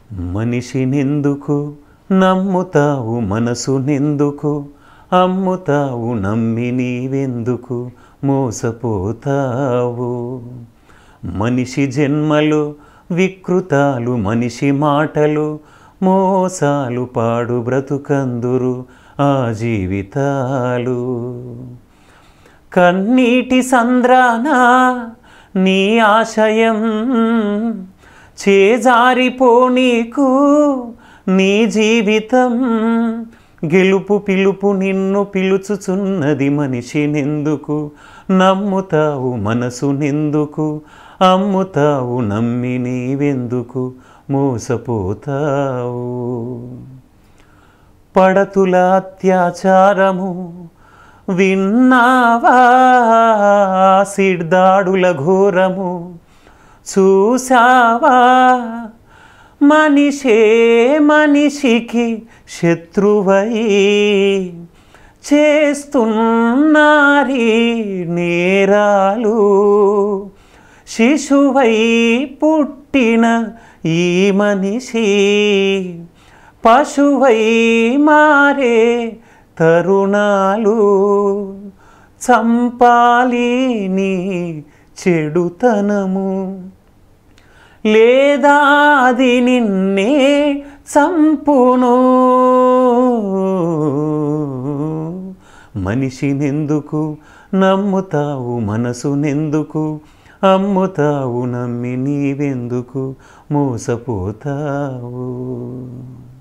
మనిషినెందుకు నమ్ముతావు మనసునెందుకు అమ్ముతావు నమ్మి నీవెందుకు మోసపోతావు మనిషి జన్మలో వికృతాలు మనిషి మాటలు మోసాలు పాడు బ్రతుకందురు ఆ జీవితాలు కన్నీటి సంద్రాన నీ ఆశయం చేజారిపోనీకు నీ జీవితం గెలుపు పిలుపు నిన్ను పిలుచుచున్నది మనిషినెందుకు నమ్ముతావు మనసునెందుకు అమ్ముతావు నమ్మి నీవెందుకు మోసపోతావు పడతుల అత్యాచారము విన్నావా సిడ్దాడుల ఘోరము చూసావా మనిషే మనిషికి శత్రువై చేస్తున్నారీ నేరాలు శిశువై పుట్టిన ఈ మనిషి పశువై మారే తరుణాలు చంపాలి నీ చెడుతనము లేదా అది నిన్నే చంపును మనిషినెందుకు నమ్ముతావు మనసునెందుకు అమ్ముతావు నమ్మి నీవెందుకు మోసపోతావు